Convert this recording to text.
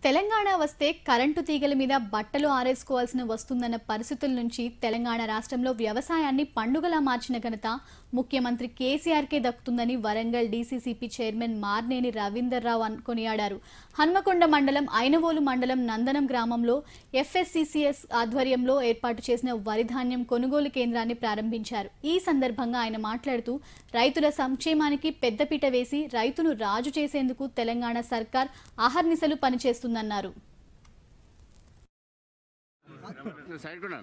తెలంగాణ వస్తే కరెంటు తీగల మీద బట్టలు ఆరేసుకోవాల్సిన వస్తుందన్న పరిస్థితుల నుంచి తెలంగాణ రాష్ట్రంలో వ్యవసాయాన్ని పండుగలా మార్చిన ఘనత ముఖ్యమంత్రి కేసీఆర్కే దక్కుతుందని వరంగల్ డీసీసీపీ చైర్మన్ మార్నేని రవీందర్ రావు అన్- కొనియాడారు హన్మకొండ మండలం ఐనవోలు మండలం నందనం గ్రామంలో ఎఫ్ఎస్సిసిఎస్ ఆధ్వర్యంలో ఏర్పాటు చేసిన వరి ధాన్యం కొనుగోలు కేంద్రాన్ని ప్రారంభించారు ఈ సందర్భంగా ఆయన మాట్లాడుతూ రైతుల సంక్షేమానికి పెద్దపీట వేసి రైతును రాజు చేసేందుకు తెలంగాణ సర్కార్ అహర్నిశలు పనిచేస్తుందన్నారు సైడ్ కూడా